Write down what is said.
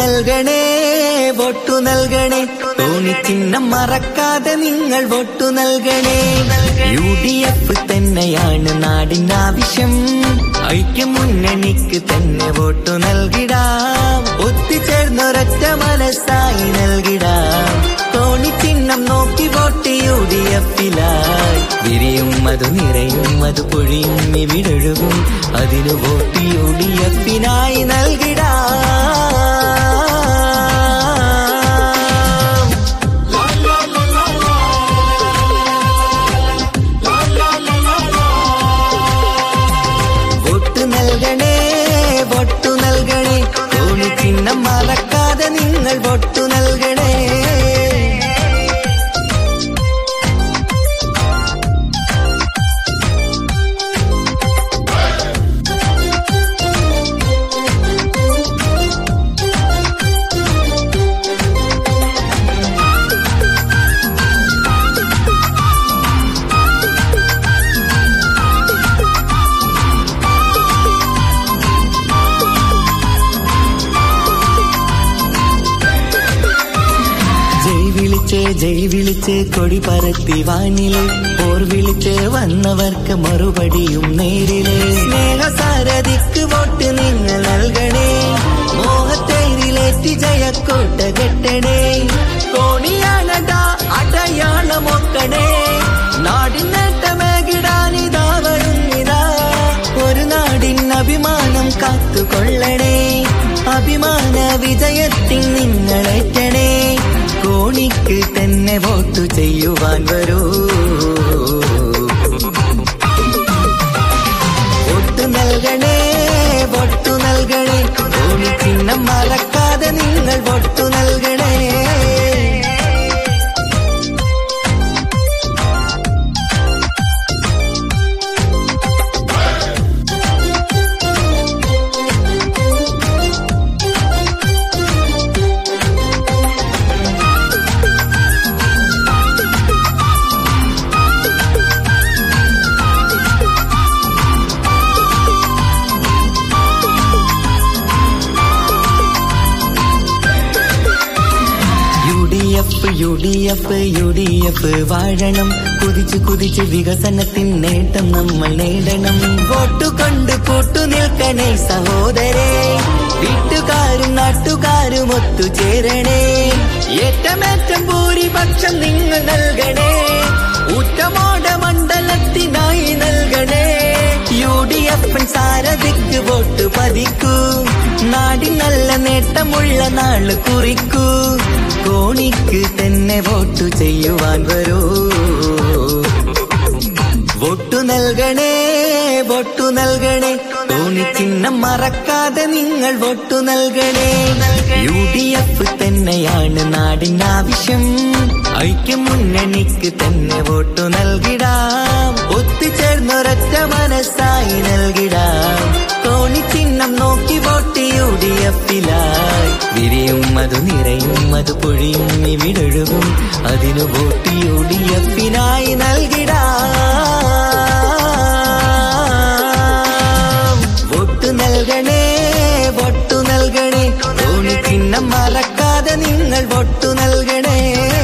നൽകണേ വോട്ടു നൽകണേ തോണിച്ചിഹ്നം മറക്കാതെ നിങ്ങൾ വോട്ടു നൽകണേ യു ഡി എഫ് തന്നെയാണ് നാടിന്റെ ആവശ്യം ഐക്യ മുന്നണിക്ക് തന്നെ വോട്ടു നൽകിടാം ഒത്തുചേർന്നൊരൊറ്റ മനസ്സായി നൽകിടാം തോണിച്ചിഹ്നം നോക്കി വോട്ട് യു ഡി എഫിലായി വിരിയും അത് നിറയും അത് പൊഴിയും ഇവിടൊഴുകും അതിനു വോട്ട് യു ഡി എഫിനായി നൽകിടാം വോട്ട് നൽകണേ വോട്ടു നൽകണേ തോണി ചിഹ്നം മറക്കാതെ നിങ്ങൾ വോട്ടു നൽകണേ ജയ് വിളിച്ച് ജയ് വിളിച്ച് കൊടി പരത്തി വാനില് പോർ വിളിച്ച് വന്നവർക്ക് മറുപടിയും നേരില് സ്നേഹസാരഥിക്ക് വോട്ട് നിങ്ങൾ നൽകണേ മോഹത്തേരിലേറ്റി ജയക്കോട്ട കെട്ടണേ കോണിയാണടാ അടയാളമൊക്കണേ നാടിൻ നേട്ടമേകിടാനിതാ വരുന്നിതാ ഒരു നാടിൻ അഭിമാനം കാത്തുകൊള്ളണേ അഭിമാന വിജയത്തിൽ നിങ്ങളേറ്റണേ കോണിക്ക് തന്നെ വോട്ടു ചെയ്യുവാൻ വരൂ വോട്ട് നൽകണേ വോട്ടു നൽകണേ കോണി ചിഹ്നം മറക്കാതെ നിങ്ങൾ വോട്ടു നൽകണേ U D F U D F U D F വാഴണം കുതിച്ച് കുതിച്ച് വികസനത്തിൻ നേട്ടം നമ്മൾ നേടണം വോട്ടു കൊണ്ട് കൂട്ടു നിൽക്കണേ സഹോദരേ വീട്ടുകാരും നാട്ടുകാരും ഒത്തുചേരണേ ഏറ്റമേറ്റം ഭൂരിപക്ഷം നിങ്ങൾ നൽകണേ ഊറ്റമോട മണ്ഡലത്തിനായി നൽകണേ യു ഡി എഫ് സാരഥിക്ക് വോട്ട് പതിക്കൂ നാടിൻ നല്ല നേട്ടമുള്ള നാള് കുറിക്കൂ കോണിക്ക് തന്നെ വോട്ടു ചെയ്യുവാൻ വരൂ വോട്ടു നൽകണേ വോട്ടു നൽകണേ തോണി ചിഹ്നം മറക്കാതെ നിങ്ങൾ വോട്ടു നൽകണേ യു ഡി എഫ് തന്നെയാണ് നാടിന്റെ ആവശ്യം ഐക്യ മുന്നണിക്ക് തന്നെ വോട്ടു നൽകിടാം ഒത്തുചേർന്നൊരൊറ്റ മനസ്സായി നൽകിടാം തോണി ചിഹ്നം നോക്കി വോട്ട് യു ഡി എഫിലായി വിരിയും അത് നിറയും അത് പൊഴിയും ഇവിടൊഴുകും അതിനു വോട്ട് യു ഡി എഫിനായി നൽകിടാം വോട്ട് നൽകണേ വോട്ടു നൽകണേ തോണി ചിഹ്നം മറക്കാതെ നിങ്ങൾ വോട്ടു നൽകണേ